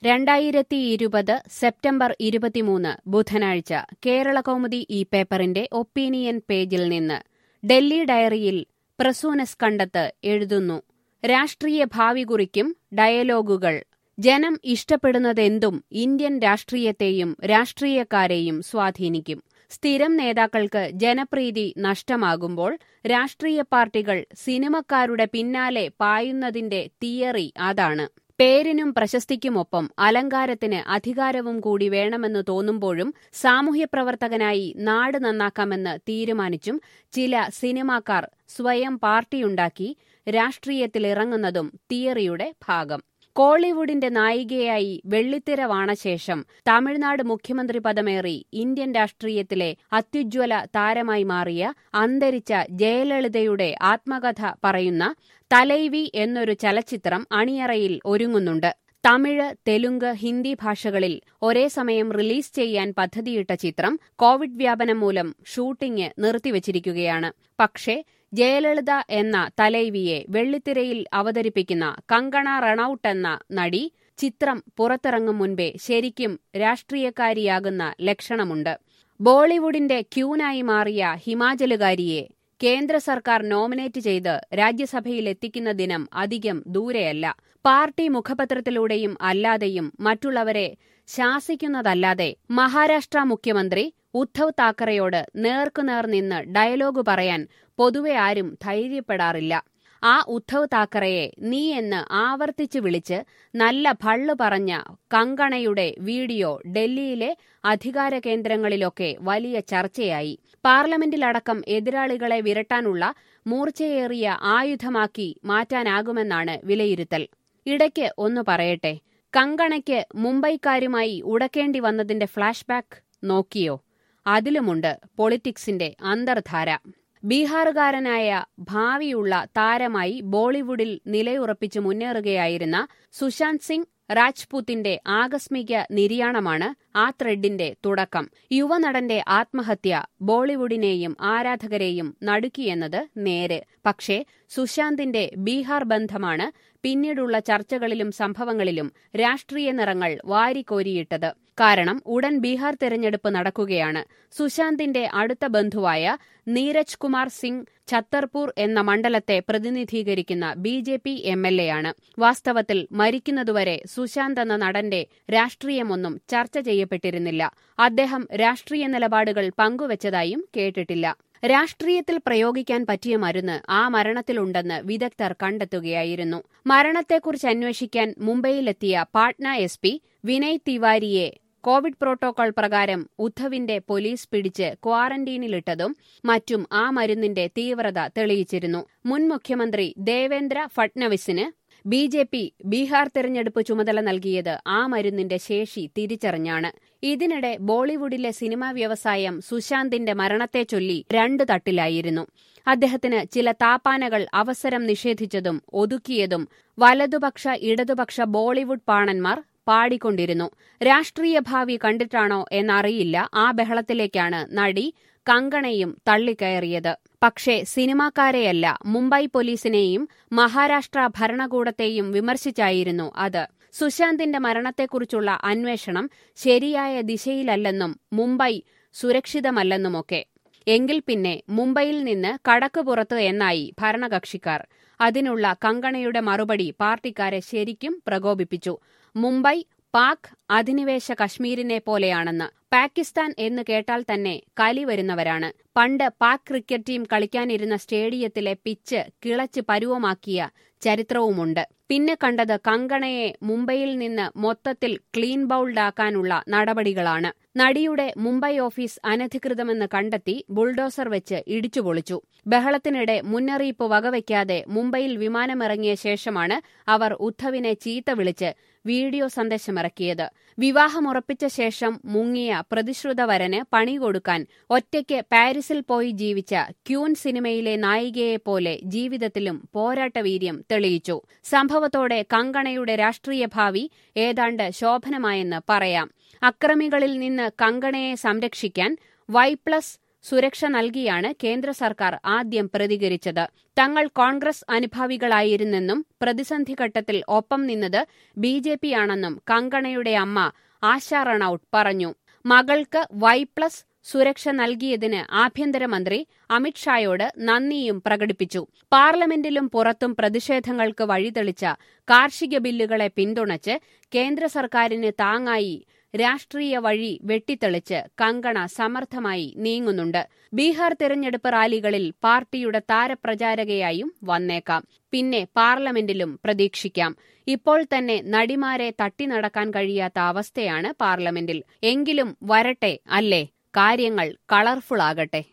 രണ്ടായിരത്തി ഇരുപത് സെപ്റ്റംബർ ഇരുപത്തിമൂന്ന് ബുധനാഴ്ച കേരളകൗമുദി ഈ പേപ്പറിന്റെ ഒപ്പീനിയൻ പേജിൽ നിന്ന് ഡൽഹി ഡയറിയിൽ പ്രസൂനസ് കണ്ടത്ത് എഴുതുന്നു രാഷ്ട്രീയ ഭാവി കുറിക്കും ഡയലോഗുകൾ ജനം ഇഷ്ടപ്പെടുന്നതെന്തും ഇന്ത്യൻ രാഷ്ട്രീയത്തെയും രാഷ്ട്രീയക്കാരെയും സ്വാധീനിക്കും സ്ഥിരം നേതാക്കൾക്ക് ജനപ്രീതി നഷ്ടമാകുമ്പോൾ രാഷ്ട്രീയ പാർട്ടികൾ സിനിമക്കാരുടെ പിന്നാലെ പായുന്നതിന്റെ തിയറി അതാണ് പേരിനും പ്രശസ്തിക്കുമൊപ്പം അലങ്കാരത്തിന് അധികാരവും കൂടി വേണമെന്ന് തോന്നുമ്പോഴും സാമൂഹ്യപ്രവർത്തകനായി നാട് നന്നാക്കാമെന്ന് തീരുമാനിച്ചും ചില സിനിമാക്കാർ സ്വയം പാർട്ടിയുണ്ടാക്കി രാഷ്ട്രീയത്തിലിറങ്ങുന്നതും തിയറിയുടെ ഭാഗം കോളിവുഡിന്റെ നായികയായി വെള്ളിത്തിര വാണശേഷം തമിഴ്നാട് മുഖ്യമന്ത്രി പദമേറി ഇന്ത്യൻ രാഷ്ട്രീയത്തിലെ അത്യുജ്വല താരമായി മാറിയ അന്തരിച്ച ജയലളിതയുടെ ആത്മകഥ പറയുന്ന തലൈവി എന്നൊരു ചലച്ചിത്രം അണിയറയിൽ ഒരുങ്ങുന്നുണ്ട് തമിഴ് തെലുങ്ക് ഹിന്ദി ഭാഷകളിൽ ഒരേ സമയം റിലീസ് ചെയ്യാൻ പദ്ധതിയിട്ട ചിത്രം കോവിഡ് വ്യാപനം മൂലം ഷൂട്ടിംഗ് നിർത്തിവച്ചിരിക്കുകയാണ് പക്ഷേ ജയലളിത എന്ന തലൈവിയെ വെള്ളിത്തിരയിൽ അവതരിപ്പിക്കുന്ന കങ്കണ റണൌട്ട് എന്ന നടി ചിത്രം പുറത്തിറങ്ങും മുൻപേ ശരിക്കും രാഷ്ട്രീയക്കാരിയാകുന്ന ലക്ഷണമുണ്ട് ബോളിവുഡിന്റെ ക്യൂനായി മാറിയ ഹിമാചലുകാരിയെ കേന്ദ്ര സർക്കാർ നോമിനേറ്റ് ചെയ്ത് രാജ്യസഭയിൽ എത്തിക്കുന്ന ദിനം അധികം ദൂരെയല്ല പാർട്ടി മുഖപത്രത്തിലൂടെയും അല്ലാതെയും മറ്റുള്ളവരെ ശാസിക്കുന്നതല്ലാതെ മഹാരാഷ്ട്ര മുഖ്യമന്ത്രി ഉദ്ധവ് താക്കറെയോട് നേർക്കുനേർ നിന്ന് ഡയലോഗ് പറയാൻ പൊതുവെ ആരും ധൈര്യപ്പെടാറില്ല ആ ഉദ്ധവ് താക്കറയെ നീ എന്ന് ആവർത്തിച്ചു വിളിച്ച് നല്ല ഭള്ളു പറഞ്ഞ കങ്കണയുടെ വീഡിയോ ഡൽഹിയിലെ അധികാര കേന്ദ്രങ്ങളിലൊക്കെ വലിയ ചർച്ചയായി പാർലമെന്റിലടക്കം എതിരാളികളെ വിരട്ടാനുള്ള മൂർച്ചയേറിയ ആയുധമാക്കി മാറ്റാനാകുമെന്നാണ് വിലയിരുത്തൽ ഇടയ്ക്ക് ഒന്ന് പറയട്ടെ കങ്കണയ്ക്ക് മുംബൈക്കാരുമായി ഉടക്കേണ്ടി വന്നതിന്റെ ഫ്ളാഷ്ബാക്ക് നോക്കിയോ അതിലുമുണ്ട് പൊളിറ്റിക്സിന്റെ അന്തർധാര ബീഹാറുകാരനായ ഭാവിയുള്ള താരമായി ബോളിവുഡിൽ നിലയുറപ്പിച്ച് മുന്നേറുകയായിരുന്ന സുശാന്ത് സിംഗ് രാജ്പൂത്തിന്റെ ആകസ്മിക നിര്യാണമാണ് ആ ത്രെഡിന്റെ തുടക്കം യുവനടന്റെ ആത്മഹത്യ ബോളിവുഡിനെയും ആരാധകരെയും നടുക്കിയെന്നത് നേര് പക്ഷേ സുശാന്തിന്റെ ബീഹാർ ബന്ധമാണ് പിന്നീടുള്ള ചർച്ചകളിലും സംഭവങ്ങളിലും രാഷ്ട്രീയ നിറങ്ങൾ വാരിക്കോരിയിട്ടത് കാരണം ഉടൻ ബീഹാർ തെരഞ്ഞെടുപ്പ് നടക്കുകയാണ് സുശാന്തിന്റെ അടുത്ത ബന്ധുവായ നീരജ് കുമാർ സിംഗ് ഛത്തർപൂർ എന്ന മണ്ഡലത്തെ പ്രതിനിധീകരിക്കുന്ന B J P M L A ആണ് വാസ്തവത്തിൽ മരിക്കുന്നതുവരെ സുശാന്ത് എന്ന നടന്റെ രാഷ്ട്രീയമൊന്നും ചർച്ച ചെയ്യപ്പെട്ടിരുന്നില്ല അദ്ദേഹം രാഷ്ട്രീയ നിലപാടുകൾ പങ്കുവച്ചതായും കേട്ടിട്ടില്ല രാഷ്ട്രീയത്തിൽ പ്രയോഗിക്കാൻ പറ്റിയ മരുന്ന് ആ മരണത്തിലുണ്ടെന്ന് വിദഗ്ധർ കണ്ടെത്തുകയായിരുന്നു മരണത്തെക്കുറിച്ച് അന്വേഷിക്കാൻ മുംബൈയിലെത്തിയ പാട്ന എസ് പി വിനയ് തിവാരിയെ കോവിഡ് പ്രോട്ടോകോൾ പ്രകാരം ഉദ്ധവിന്റെ പോലീസ് പിടിച്ച് ക്വാറന്റീനിലിട്ടതും മറ്റും ആ മരുന്നിന്റെ തീവ്രത തെളിയിച്ചിരുന്നു മുൻ മുഖ്യമന്ത്രി ദേവേന്ദ്ര ഫട്നവിസിന് ബി ജെ പി ബീഹാർ തെരഞ്ഞെടുപ്പ് ചുമതല നൽകിയത് ആ മരുന്നിന്റെ ശേഷി തിരിച്ചറിഞ്ഞാണ് ഇതിനിടെ ബോളിവുഡിലെ സിനിമാ വ്യവസായം സുശാന്തിന്റെ മരണത്തെ ചൊല്ലി രണ്ടു തട്ടിലായിരുന്നു അദ്ദേഹത്തിന് ചില താപ്പാനകൾ അവസരം നിഷേധിച്ചതും ഒതുക്കിയതും വലതുപക്ഷ ഇടതുപക്ഷ ബോളിവുഡ് പാണന്മാർ പാടിക്കൊണ്ടിരുന്നു രാഷ്ട്രീയ ഭാവി കണ്ടിട്ടാണോ എന്നറിയില്ല ആ ബഹളത്തിലേക്കാണ് നടി കങ്കണയും തള്ളിക്കയറിയത് പക്ഷേ സിനിമാക്കാരെയല്ല മുംബൈ പോലീസിനെയും മഹാരാഷ്ട്ര ഭരണകൂടത്തെയും വിമർശിച്ചായിരുന്നു അത് സുശാന്തിന്റെ മരണത്തെക്കുറിച്ചുള്ള അന്വേഷണം ശരിയായ ദിശയിലല്ലെന്നും മുംബൈ സുരക്ഷിതമല്ലെന്നുമൊക്കെ എങ്കിൽ പിന്നെ മുംബൈയിൽ നിന്ന് കടക്ക് പുറത്ത് എന്നായി ഭരണകക്ഷിക്കാർ അതിനുള്ള കങ്കണയുടെ മറുപടി പാർട്ടിക്കാരെ ശരിക്കും പ്രകോപിപ്പിച്ചു മുംബൈ പാക് അധിനിവേശ കശ്മീരിനെ പോലെയാണെന്ന് പാകിസ്ഥാൻ എന്ന് കേട്ടാൽ തന്നെ കലി വരുന്നവരാണ് പണ്ട് പാക് ക്രിക്കറ്റ് ടീം കളിക്കാനിരുന്ന സ്റ്റേഡിയത്തിലെ പിച്ച് കിളച്ച് പരുവമാക്കിയ ചരിത്രവുമുണ്ട് പിന്നെ കണ്ടത് കങ്കണയെ മുംബൈയിൽ നിന്ന് മൊത്തത്തിൽ ക്ലീൻ ബൌൾഡാക്കാനുള്ള നടപടികളാണ് നടിയുടെ മുംബൈ ഓഫീസ് അനധികൃതമെന്ന് കണ്ടെത്തി ബുൾഡോസർ വെച്ച് ഇടിച്ചുപൊളിച്ചു ബഹളത്തിനിടെ മുന്നറിയിപ്പ് വകവയ്ക്കാതെ മുംബൈയിൽ വിമാനമിറങ്ങിയ ശേഷമാണ് അവർ ഉദ്ധവിനെ ചീത്ത വിളിച്ച് വീഡിയോ സന്ദേശമിറക്കിയത് വിവാഹമുറപ്പിച്ച ശേഷം മുങ്ങിയ പ്രതിശ്രുതവരന് പണി കൊടുക്കാൻ ഒറ്റയ്ക്ക് പാരീസിൽ പോയി ജീവിച്ച ക്യൂൻ സിനിമയിലെ നായികയെപ്പോലെ ജീവിതത്തിലും പോരാട്ടവീര്യം തെളിയിച്ചു സംഭവത്തോടെ കങ്കണയുടെ രാഷ്ട്രീയ ഭാവി ഏതാണ്ട് ശോഭനമായെന്ന് പറയാം അക്രമികളിൽ നിന്ന് കങ്കണയെ സംരക്ഷിക്കാൻ വൈ പ്ലസ് സുരക്ഷ നൽകിയാണ് കേന്ദ്ര സർക്കാർ ആദ്യം പ്രതികരിച്ചത് തങ്ങൾ കോൺഗ്രസ് അനുഭാവികളായിരുന്നെന്നും പ്രതിസന്ധി ഘട്ടത്തിൽ ഒപ്പം നിന്നത് ബി ജെ പിയാണെന്നും കങ്കണയുടെ അമ്മ ആശാ റണൌട്ട് പറഞ്ഞു മകൾക്ക് വൈ പ്ലസ് സുരക്ഷ നൽകിയതിന് ആഭ്യന്തരമന്ത്രി അമിത്ഷായോട് നന്ദിയും പ്രകടിപ്പിച്ചു പാർലമെന്റിലും പുറത്തും പ്രതിഷേധങ്ങൾക്ക് വഴിതെളിച്ച കാർഷിക ബില്ലുകളെ പിന്തുണച്ച് കേന്ദ്ര സർക്കാരിന് താങ്ങായി രാഷ്ട്രീയ വഴി വെട്ടിത്തെളിച്ച് കങ്കണ സമർത്ഥമായി നീങ്ങുന്നുണ്ട് ബീഹാർ തിരഞ്ഞെടുപ്പ് റാലികളിൽ പാർട്ടിയുടെ താരപ്രചാരകയായും വന്നേക്കാം പിന്നെ പാർലമെന്റിലും പ്രതീക്ഷിക്കാം ഇപ്പോൾ തന്നെ നടിമാരെ തട്ടി നടക്കാൻ കഴിയാത്ത അവസ്ഥയാണ് പാർലമെന്റിൽ എങ്കിലും വരട്ടെ അല്ലേ കാര്യങ്ങൾ കളർഫുൾ ആകട്ടെ